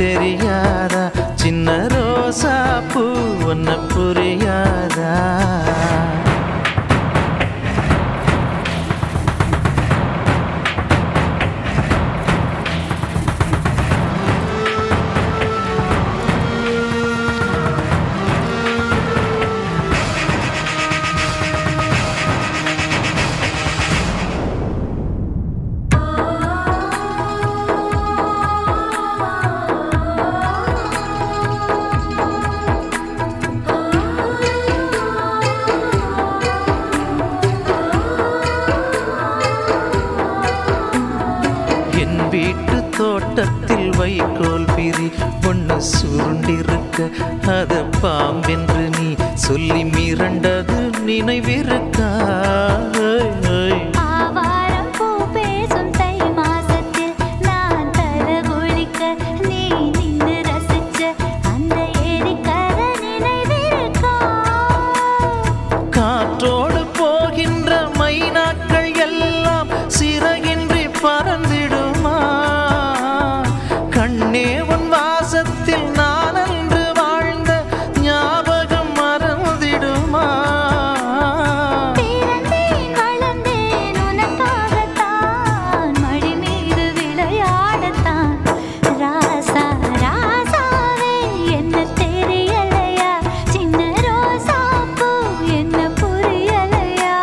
தெரியாதா சின்ன ரோசா பூ ஒன்ன புரியாதா என் வீட்டு தோட்டத்தில் வைக்கோல் பிரி ஒன்று சுருண்டிருக்க அது பாம்பென்று நீ சொல்லி மிரண்டது நினைவிருக்கா ஓய், ஓய். ஆவாரம் பூ பேசும் தை மாசத்தில் நான் தலகுளிக்க நீ நின்னு ரசிச்ச அந்த ஏரிக்கர நினைவிருக்கா காற்றோடு போகின்ற மைனாக்கள் எல்லாம் சிறகின்றி பறந்திடுமா கண்ணே உன் வாசத்தில் நான் அன்று வாழ்ந்த ஞாபகம் மறந்திடுமா பிறந்தேன் வளர்ந்தேன் உனக்காகத்தான் மடி மீது விளையாடத்தான் ராசா ராசாவே என்ன தெரியலையா சின்ன ரோசா பூ என்ன புரியலையா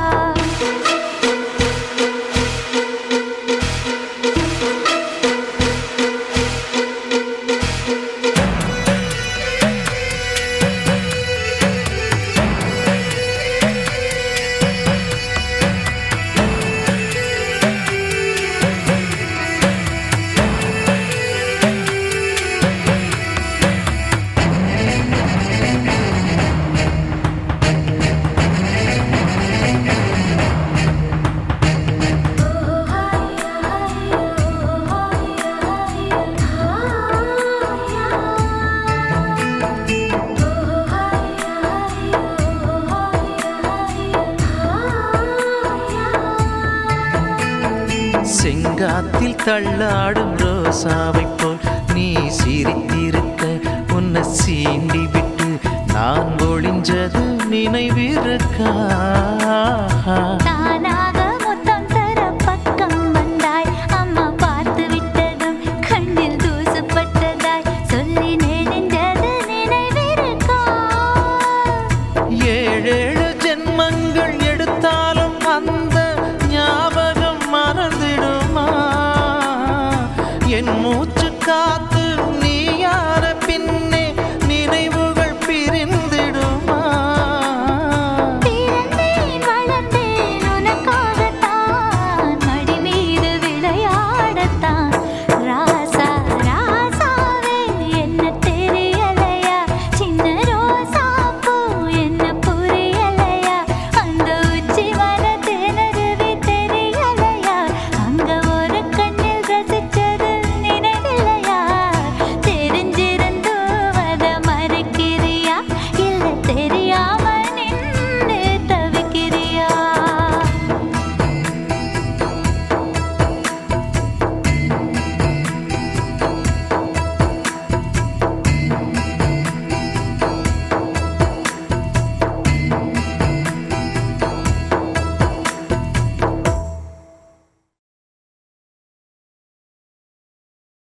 செங்காத்தில் தள்ளாடும் ரோசாவை போல் நீ சிரித்திருக்க உன்னை சீண்டி விட்டு நான் ஒளிஞ்சது நினைவிருக்கா